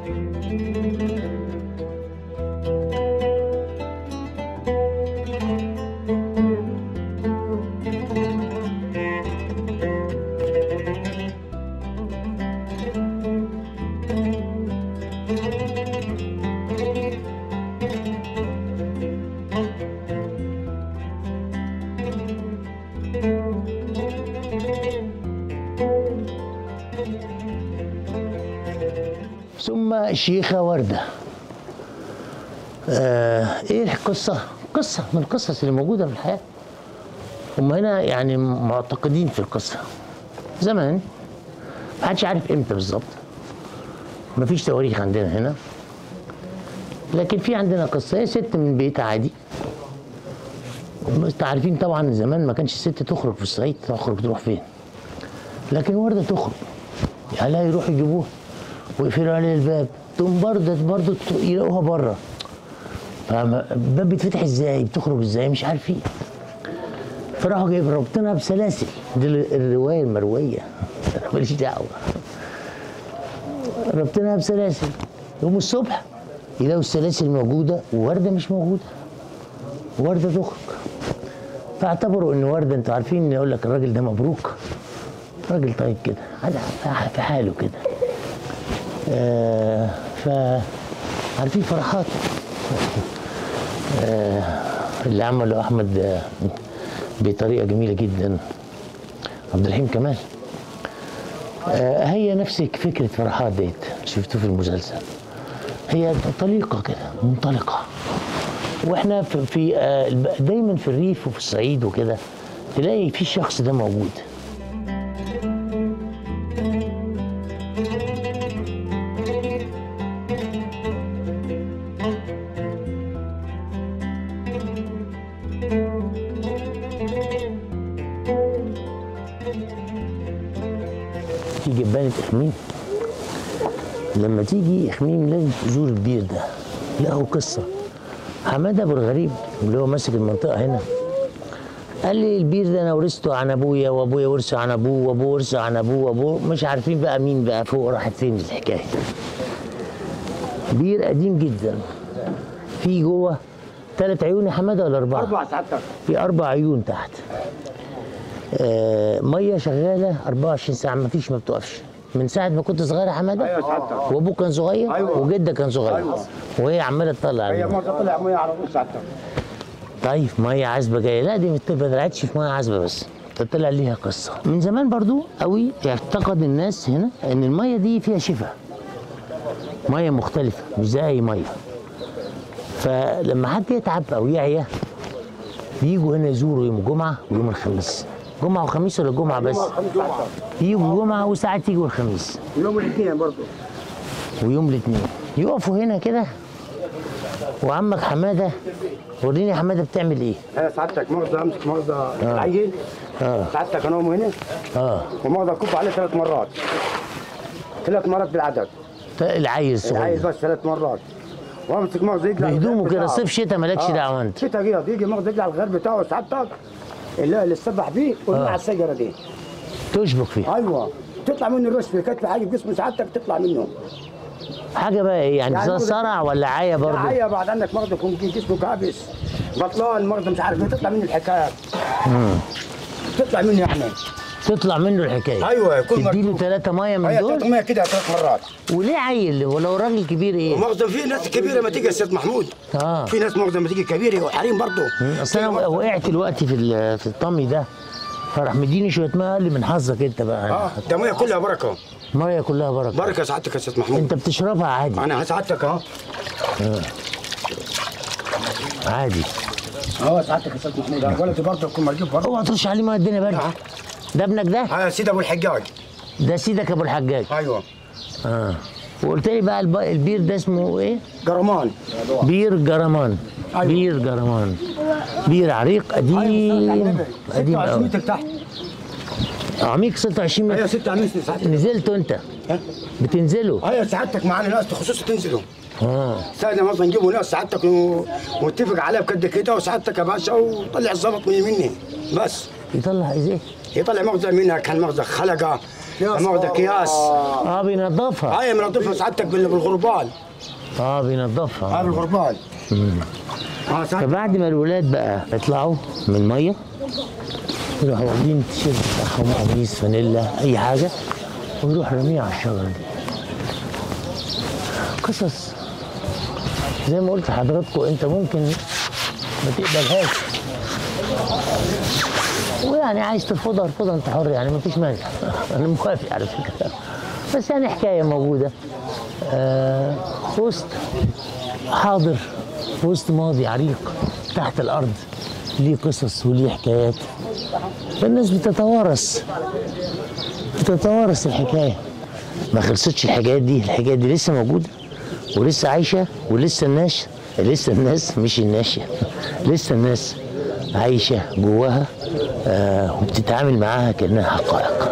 ثم الشيخة وردة آه ايه القصة؟ قصة من القصص اللي موجودة في الحياة هم هنا يعني معتقدين في القصة زمان محدش عارف امتى بالظبط مفيش تواريخ عندنا هنا لكن في عندنا قصة هي ست من بيت عادي انتوا عارفين طبعا زمان ما كانش الست تخرج في الصعيد تخرج تروح فين لكن وردة تخرج اهلها يروحوا يجيبوها ويقفلوا عليها الباب تقوم برضه برضه يلاقوها بره الباب بيتفتح ازاي بتخرج ازاي مش عارفين فراحوا جايب ربطنا بسلاسل دي الروايه المرويه انا ماليش دعوه ربطنا بسلاسل يوم الصبح يلاقوا السلاسل موجوده وورده مش موجوده ورده تخرج فاعتبروا ان ورده انتوا عارفين ان يقول لك الراجل ده مبروك راجل طيب كده قاعد في حاله كده آه ف عارفين فرحات آه اللي عمله احمد آه بطريقه جميله جدا عبد الرحيم كمال آه هي نفس فكره فرحات ديت شفتوه في المسلسل هي طليقه كده منطلقه واحنا في, في آه دايما في الريف وفي الصعيد وكده تلاقي في الشخص ده موجود في جبانة إخميم لما تيجي إخميم لازم تزور البير ده له قصة حمادة أبو الغريب اللي هو ماسك المنطقة هنا قال لي البير ده أنا ورثته عن أبويا وأبويا ورثه عن أبوه وأبوه ورثه عن أبوه وأبوه مش عارفين بقى مين بقى فوق راحت فين الحكاية بير قديم جدا في جوه ثلاث عيون يا حماده ولا اربعه؟ اربع ساعات في اربع عيون تحت. آه ميه شغاله 24 ساعه ما فيش ما بتقفش. من ساعه ما كنت صغير يا حماده؟ ايوه سعادتك وابوك كان صغير؟ أيوة. وجدك كان صغير؟ أيوة. وهي عماله تطلع هي المية. مرة طلع مية على طول سعادتك طيب ميه عذبه جايه لا دي ما طلعتش في ميه عذبه بس ده طلع ليها قصه من زمان برضو قوي اعتقد الناس هنا ان الميه دي فيها شفاء ميه مختلفه مش زي اي ميه فلما حد يتعب او يعيا بيجوا هنا يزوروا يوم الجمعه ويوم الخميس جمعه وخميس ولا جمعه بس يجوا جمعه وساعات يجوا الخميس يوم الاثنين برضه ويوم الاثنين يقفوا هنا كده وعمك حماده وريني حماده بتعمل ايه هي سعادتك مؤاخذة امسك مؤاخذة العيل اه سعادتك انام هنا اه ومؤاخذة اكب عليه ثلاث مرات ثلاث مرات بالعدد العيل الصغير العيل بس ثلاث مرات وامسك مؤاخذة يقلع بهدومه الغير كده بتاعه. صيف شتاء مالكش آه. دعوه انت شتا كده يجي مؤاخذة يقلع الغير بتاعه سعادتك اللي اللي السبح فيه ويقلع السيجارة دي تشبك فيه ايوه تطلع منه الرش في كتف حاجه في جسم سعادتك تطلع منه حاجه بقى ايه يعني, يعني يعني يقول- صرع ولا عايه برضه عيا بعد عنك مرضى يكون جسمه كابس بطلان مرضى مش عارف ايه تطلع منه الحكايه تطلع منه يعني تطلع منه الحكايه ايوه كل ما تديله ثلاثة مية من هي دول تطلع كده ثلاث مرات وليه عيل ولو راجل كبير ايه؟ ومؤاخذة في ناس كبيره ما تيجي يا استاذ محمود اه في ناس مؤاخذة ما تيجي كبيره وحريم برضه اصل انا وقعت دلوقتي في ال- في الطمي ده فراح مديني شويه ميه قال لي من حظك انت بقى اه ده ميه كلها بركه ميه كلها بركه بركه سعادتك يا استاذ محمود انت بتشربها عادي انا سعادتك اهو عادي اه سعادتك يا استاذ محمود أنا ولدي برضه يكون مرجوب برضه اوعى ترش عليه ميه الدنيا برد ده ابنك ده اه سيدي ابو الحجاج ده سيدك ابو الحجاج ايوه اه وقلت لي بقى الب- البير ده اسمه ايه؟ جرمان بير جرمان أيوة. بير جرمان بير عريق قديم قديم 26 قوي متر تحت عميق 26 ايوه متر 6 متر سعادتك نزلته انت ها؟ بتنزله ايوه سعادتك معانا ناس تخصص تنزلوا اه ساعتها مثلا نجيبوا ناس سعادتك و- ونتفق عليها بكد كده وسعادتك يا باشا وطلع الظبط من مني بس يطلع ازاي؟ يطلع مغزى منها كان مغزى خلقه مغزى اكياس اه بينظفها هاي منظفها سعادتك بال- بالغربال اه بينظفها هاي بالغربال اه سعادتك فبعد ما الولاد بقى يطلعوا من الميه يروحوا واخدين التيشيرت بتاعهم قميص فانيلا اي حاجه ويروح راميه على الشجره دي قصص زي ما قلت لحضراتكم انت ممكن ما تقبلهاش ويعني عايز ترفضها ارفضها انت حر يعني ما فيش مانع انا موافق على فكره بس يعني حكايه موجوده آه في وسط حاضر في وسط ماضي عريق تحت الارض ليه قصص وليه حكايات فالناس بتتوارث بتتوارث الحكايه ما خلصتش الحكايات دي الحكايات دي لسه موجوده ولسه عايشه ولسه الناس لسه الناس مش الناشيه لسه الناس عايشه جواها آه وبتتعامل معاها كانها حقائق